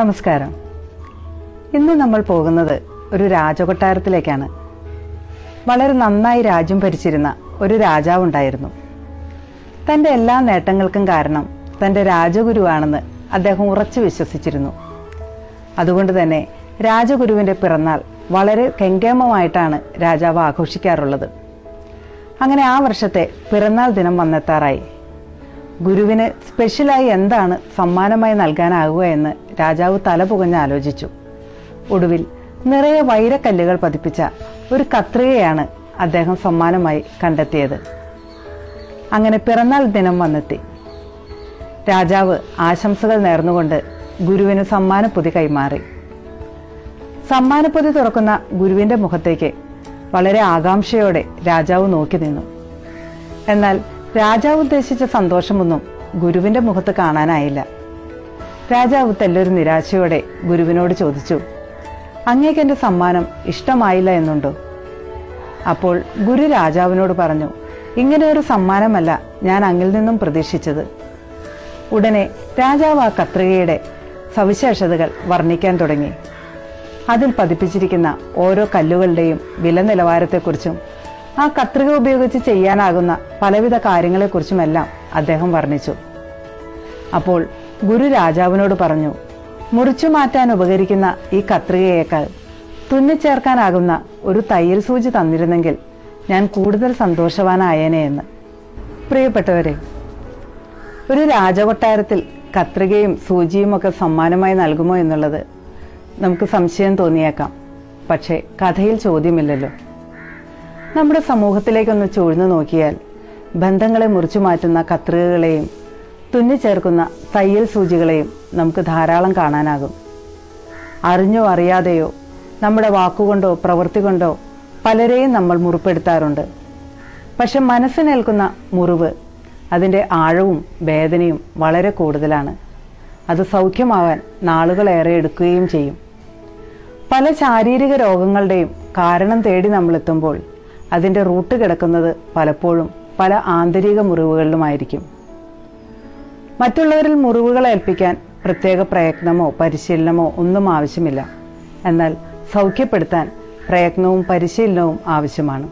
നമസ്കാരം ഇന്ന് നമ്മൾ പോകുന്നത് ഒരു രാജകൊട്ടാരത്തിലേക്കാണ് വളരെ നന്നായി രാജ്യം ഭരിച്ചിരുന്ന ഒരു രാജാവുണ്ടായിരുന്നു തൻ്റെ എല്ലാ നേട്ടങ്ങൾക്കും കാരണം തൻ്റെ രാജഗുരുവാണെന്ന് അദ്ദേഹം ഉറച്ചു വിശ്വസിച്ചിരുന്നു അതുകൊണ്ട് തന്നെ രാജഗുരുവിൻ്റെ പിറന്നാൾ വളരെ കെങ്കേമമായിട്ടാണ് രാജാവ് ആഘോഷിക്കാറുള്ളത് അങ്ങനെ ആ വർഷത്തെ പിറന്നാൾ ദിനം വന്നെത്താറായി ഗുരുവിന് സ്പെഷ്യലായി എന്താണ് സമ്മാനമായി നൽകാനാകുക എന്ന് രാജാവ് തല പുകഞ്ഞ് ആലോചിച്ചു ഒടുവിൽ നിറയെ വൈരക്കല്ലുകൾ പതിപ്പിച്ച ഒരു കത്രികയാണ് അദ്ദേഹം സമ്മാനമായി കണ്ടെത്തിയത് അങ്ങനെ പിറന്നാൾ ദിനം വന്നെത്തി രാജാവ് ആശംസകൾ നേർന്നുകൊണ്ട് ഗുരുവിന് സമ്മാനപ്പൊതി കൈമാറി സമ്മാനപ്പൊതി തുറക്കുന്ന ഗുരുവിന്റെ മുഖത്തേക്ക് വളരെ ആകാംക്ഷയോടെ രാജാവ് നോക്കി നിന്നു എന്നാൽ രാജാവ് ഉദ്ദേശിച്ച സന്തോഷമൊന്നും ഗുരുവിന്റെ മുഖത്ത് കാണാനായില്ല രാജാവ് തെല്ലൊരു നിരാശയോടെ ഗുരുവിനോട് ചോദിച്ചു അങ്ങേക്ക് എന്റെ സമ്മാനം ഇഷ്ടമായില്ല എന്നുണ്ടോ അപ്പോൾ ഗുരു രാജാവിനോട് പറഞ്ഞു ഇങ്ങനെ ഒരു സമ്മാനമല്ല ഞാൻ അങ്ങിൽ നിന്നും പ്രതീക്ഷിച്ചത് ഉടനെ രാജാവ് ആ കത്രികയുടെ സവിശേഷതകൾ വർണ്ണിക്കാൻ തുടങ്ങി അതിൽ പതിപ്പിച്ചിരിക്കുന്ന ഓരോ കല്ലുകളുടെയും വില നിലവാരത്തെക്കുറിച്ചും ആ കത്രിക ഉപയോഗിച്ച് ചെയ്യാനാകുന്ന പലവിധ കാര്യങ്ങളെക്കുറിച്ചുമെല്ലാം അദ്ദേഹം വർണ്ണിച്ചു അപ്പോൾ ഗുരു രാജാവിനോട് പറഞ്ഞു മുറിച്ചു മാറ്റാൻ ഉപകരിക്കുന്ന ഈ കത്രികയേക്കാൾ തുന്നിച്ചേർക്കാനാകുന്ന ഒരു തയ്യൽ സൂചി തന്നിരുന്നെങ്കിൽ ഞാൻ കൂടുതൽ സന്തോഷവാനായേനെ എന്ന് പ്രിയപ്പെട്ടവരെ ഒരു രാജകൊട്ടാരത്തിൽ കത്രികയും സൂചിയും ഒക്കെ സമ്മാനമായി നൽകുമോ എന്നുള്ളത് നമുക്ക് സംശയം തോന്നിയേക്കാം പക്ഷേ കഥയിൽ ചോദ്യമില്ലല്ലോ നമ്മുടെ സമൂഹത്തിലേക്കൊന്ന് ചൂഴ്ന്നു നോക്കിയാൽ ബന്ധങ്ങളെ മുറിച്ചു മാറ്റുന്ന കത്രികകളെയും തുന്നിച്ചേർക്കുന്ന തയ്യൽ സൂചികളെയും നമുക്ക് ധാരാളം കാണാനാകും അറിഞ്ഞോ അറിയാതെയോ നമ്മുടെ വാക്കുകൊണ്ടോ പ്രവൃത്തി കൊണ്ടോ പലരെയും നമ്മൾ മുറിപ്പെടുത്താറുണ്ട് പക്ഷെ മനസ്സിനേൽക്കുന്ന മുറിവ് അതിൻ്റെ ആഴവും വേദനയും വളരെ കൂടുതലാണ് അത് സൗഖ്യമാവാൻ നാളുകളേറെ എടുക്കുകയും ചെയ്യും പല ശാരീരിക രോഗങ്ങളുടെയും കാരണം തേടി നമ്മൾ എത്തുമ്പോൾ അതിൻ്റെ റൂട്ട് കിടക്കുന്നത് പലപ്പോഴും പല ആന്തരിക മുറിവുകളിലുമായിരിക്കും മറ്റുള്ളവരിൽ മുറിവുകൾ ഏൽപ്പിക്കാൻ പ്രത്യേക പ്രയത്നമോ പരിശീലനമോ ഒന്നും ആവശ്യമില്ല എന്നാൽ സൗഖ്യപ്പെടുത്താൻ പ്രയത്നവും പരിശീലനവും ആവശ്യമാണ്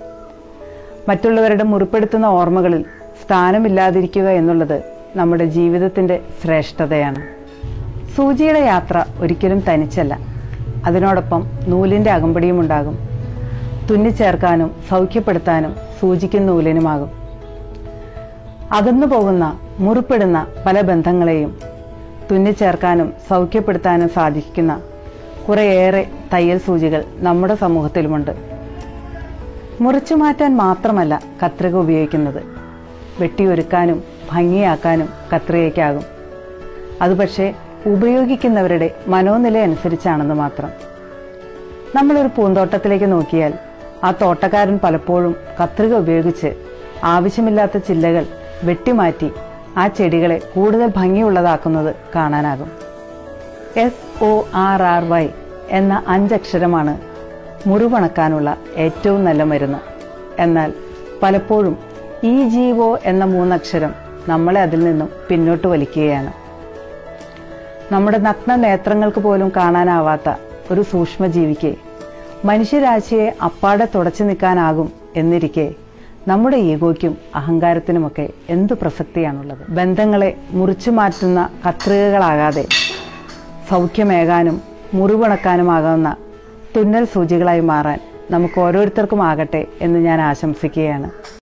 മറ്റുള്ളവരുടെ മുറിപ്പെടുത്തുന്ന ഓർമ്മകളിൽ സ്ഥാനമില്ലാതിരിക്കുക എന്നുള്ളത് നമ്മുടെ ജീവിതത്തിൻ്റെ ശ്രേഷ്ഠതയാണ് സൂചിയുടെ യാത്ര ഒരിക്കലും തനിച്ചല്ല അതിനോടൊപ്പം നൂലിൻ്റെ അകമ്പടിയും ഉണ്ടാകും തുന്നിച്ചേർക്കാനും സൗഖ്യപ്പെടുത്താനും സൂചിക്കും നൂലിനുമാകും അകന്നു പോകുന്ന മുറിപ്പെടുന്ന പല ബന്ധങ്ങളെയും തുന്നിച്ചേർക്കാനും സൗഖ്യപ്പെടുത്താനും സാധിക്കുന്ന കുറേയേറെ തയ്യൽ സൂചികൾ നമ്മുടെ സമൂഹത്തിലുമുണ്ട് മുറിച്ചു മാറ്റാൻ മാത്രമല്ല കത്രിക ഉപയോഗിക്കുന്നത് വെട്ടിയൊരുക്കാനും ഭംഗിയാക്കാനും കത്രികയ്ക്കാകും അത് പക്ഷേ ഉപയോഗിക്കുന്നവരുടെ മനോനില അനുസരിച്ചാണെന്ന് മാത്രം നമ്മളൊരു പൂന്തോട്ടത്തിലേക്ക് നോക്കിയാൽ ആ തോട്ടക്കാരൻ പലപ്പോഴും കത്രിക ഉപയോഗിച്ച് ആവശ്യമില്ലാത്ത ചില്ലകൾ വെട്ടിമാറ്റി ആ ചെടികളെ കൂടുതൽ ഭംഗിയുള്ളതാക്കുന്നത് കാണാനാകും S O R R Y എന്ന അഞ്ചക്ഷരമാണ് മുറിവണക്കാനുള്ള ഏറ്റവും നല്ല മരുന്ന് എന്നാൽ പലപ്പോഴും ഈ ജീവോ എന്ന മൂന്നക്ഷരം നമ്മളെ അതിൽ നിന്നും പിന്നോട്ട് വലിക്കുകയാണ് നമ്മുടെ നഗ്ന നേത്രങ്ങൾക്ക് പോലും കാണാനാവാത്ത ഒരു സൂക്ഷ്മജീവിക്ക് മനുഷ്യരാശിയെ അപ്പാടെ തുടച്ചു നിൽക്കാനാകും എന്നിരിക്കെ നമ്മുടെ ഈഗോയ്ക്കും അഹങ്കാരത്തിനുമൊക്കെ എന്തു പ്രസക്തിയാണുള്ളത് ബന്ധങ്ങളെ മുറിച്ചു മാറ്റുന്ന കത്രികകളാകാതെ സൗഖ്യമേകാനും മുറിവുണക്കാനുമാകുന്ന തുന്നൽ സൂചികളായി മാറാൻ നമുക്ക് ഓരോരുത്തർക്കും ആകട്ടെ എന്ന് ഞാൻ ആശംസിക്കുകയാണ്